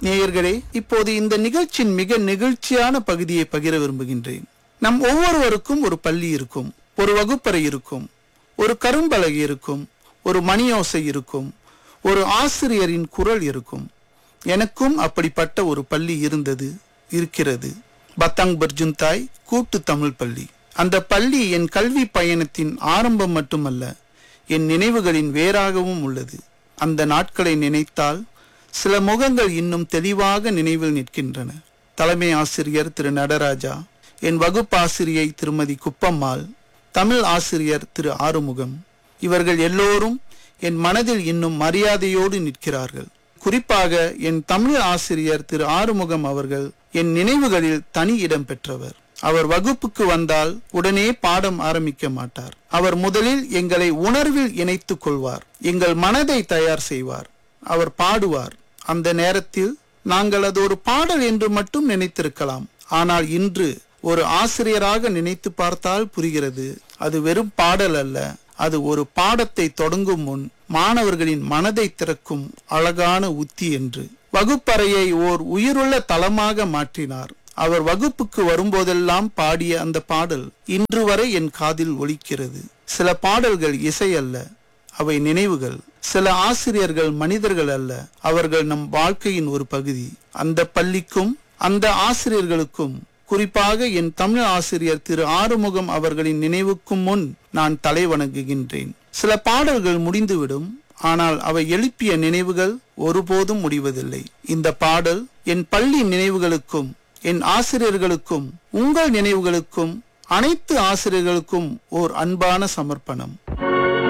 நேயர்களே இப்போது இந்த நிகழ்ச்சியின் மிக நெகிழ்ச்சியான பகுதியை பகிர விரும்புகின்றேன் நம் ஒவ்வொருவருக்கும் ஒரு பள்ளி இருக்கும் ஒரு வகுப்பறை இருக்கும் ஒரு கரும்பலகை இருக்கும் ஒரு மணியோசை இருக்கும் ஒரு ஆசிரியரின் குரல் இருக்கும் எனக்கும் அப்படிப்பட்ட ஒரு பள்ளி இருந்தது இருக்கிறது பத்தாங் பர்ஜுந்தாய் கூட்டு தமிழ் பள்ளி அந்த பள்ளி என் கல்வி பயணத்தின் ஆரம்பம் மட்டுமல்ல என் நினைவுகளின் வேறாகவும் உள்ளது அந்த நாட்களை நினைத்தால் சில முகங்கள் இன்னும் தெளிவாக நினைவில் நிற்கின்றன தலைமை ஆசிரியர் திரு நடராஜா என் வகுப்பாசிரியை திருமதி குப்பம்மாள் தமிழ் ஆசிரியர் திரு ஆறுமுகம் இவர்கள் எல்லோரும் என் மனதில் இன்னும் மரியாதையோடு நிற்கிறார்கள் குறிப்பாக என் தமிழ் ஆசிரியர் திரு ஆறுமுகம் அவர்கள் என் நினைவுகளில் தனி இடம் பெற்றவர் அவர் வகுப்புக்கு வந்தால் உடனே பாடம் ஆரம்பிக்க மாட்டார் அவர் முதலில் எங்களை உணர்வில் இணைத்துக் கொள்வார் எங்கள் மனதை தயார் செய்வார் அவர் பாடுவார் அந்த நேரத்தில் நாங்கள் அது ஒரு பாடல் என்று மட்டும் நினைத்திருக்கலாம் ஆனால் இன்று ஒரு ஆசிரியராக நினைத்து பார்த்தால் புரிகிறது அது வெறும் பாடல் அல்ல அது ஒரு பாடத்தை தொடங்கும் முன் மாணவர்களின் மனதை திறக்கும் அழகான உத்தி என்று வகுப்பறையை ஓர் உயிருள்ள தளமாக மாற்றினார் அவர் வகுப்புக்கு வரும்போதெல்லாம் பாடிய அந்த பாடல் இன்று வரை என் காதில் ஒலிக்கிறது சில பாடல்கள் இசை அல்ல அவை நினைவுகள் சில ஆசிரியர்கள் மனிதர்கள் அல்ல அவர்கள் நம் வாழ்க்கையின் ஒரு பகுதி அந்த பள்ளிக்கும் அந்த ஆசிரியர்களுக்கும் குறிப்பாக என் தமிழ் ஆசிரியர் திரு ஆறுமுகம் அவர்களின் நினைவுக்கும் முன் நான் தலை வணங்குகின்றேன் சில பாடல்கள் முடிந்துவிடும் ஆனால் அவை எழுப்பிய நினைவுகள் ஒருபோதும் முடிவதில்லை இந்த பாடல் என் பள்ளி நினைவுகளுக்கும் என் ஆசிரியர்களுக்கும் உங்கள் நினைவுகளுக்கும் அனைத்து ஆசிரியர்களுக்கும் ஓர் அன்பான சமர்ப்பணம்